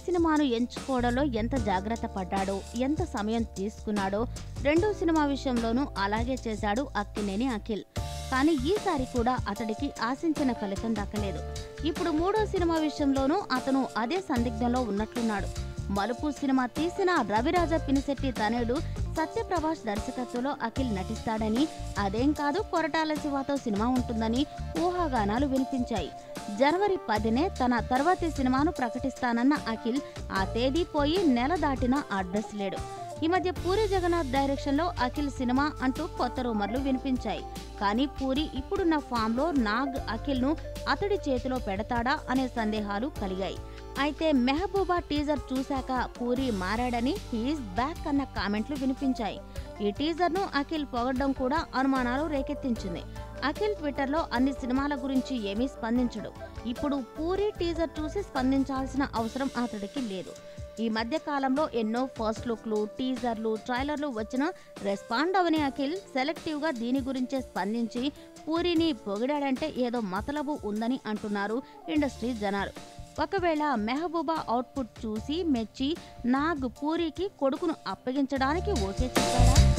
సినిమాను ఎంచుకోవడంలో ఎంత జాగ్రత్త పడ్డాడో ఎంత సమయం తీసుకున్నాడో రెండో సినిమా విషయంలోనూ అలాగే చేశాడు అక్కినేని అఖిల్ కానీ ఈసారి కూడా అతడికి ఆశించిన ఫలితం దక్కలేదు ఇప్పుడు మూడో సినిమా విషయంలోనూ అతను అదే సందిగ్ధంలో ఉన్నట్లున్నాడు మలుపు సినిమా తీసిన రవిరాజ పినిశెట్టి తనయుడు సత్యప్రభాస్ దర్శకత్వంలో అఖిల్ నటిస్తాడని అదేం కాదు కొరటాల శివతో సినిమా ఉంటుందని ఊహాగానాలు వినిపించాయి జనవరి పదినే తన తర్వాతి సినిమాను ప్రకటిస్తానన్న అఖిల్ ఆ తేదీ పోయి నెల దాటినా అడ్రస్ లేడు ఈ మధ్య పూరి జగన్నాథ్ డైరెక్షన్ లో అఖిల్ సినిమా అంటూ కొత్త రూమర్లు వినిపించాయి కానీ పూరి ఇప్పుడున్న ఫామ్ లో నాగ్ అఖిల్ ను అతడి చేతిలో పెడతాడా అనే సందేహాలు కలిగాయి అయితే మెహబూబా టీజర్ చూశాక పూరి మారాడని హీఈస్ బ్యాక్ అన్న కామెంట్లు వినిపించాయి ఈ టీజర్ ను అఖిల్ పొగడ్డం కూడా అనుమానాలు రేకెత్తించింది అఖిల్ ట్విట్టర్ లో అన్ని సినిమాల గురించి ఏమీ స్పందించడు ఇప్పుడు పూరి టీజర్ చూసి స్పందించాల్సిన అవసరం అతడికి లేదు ఈ మధ్య కాలంలో ఎన్నో ఫస్ట్ లుక్లు టీజర్లు ట్రైలర్లు వచ్చిన రెస్పాండ్ అవని అఖిల్ సెలెక్టివ్ గా దీని గురించే స్పందించి పూరిని పొగిడాడంటే ఏదో మతలబు ఉందని అంటున్నారు ఇండస్ట్రీ జనాలు ఒకవేళ మెహబూబా అవుట్పుట్ చూసి మెచ్చి నాగ్ పూరికి కొడుకును అప్పగించడానికి ఓకే చెప్పాడా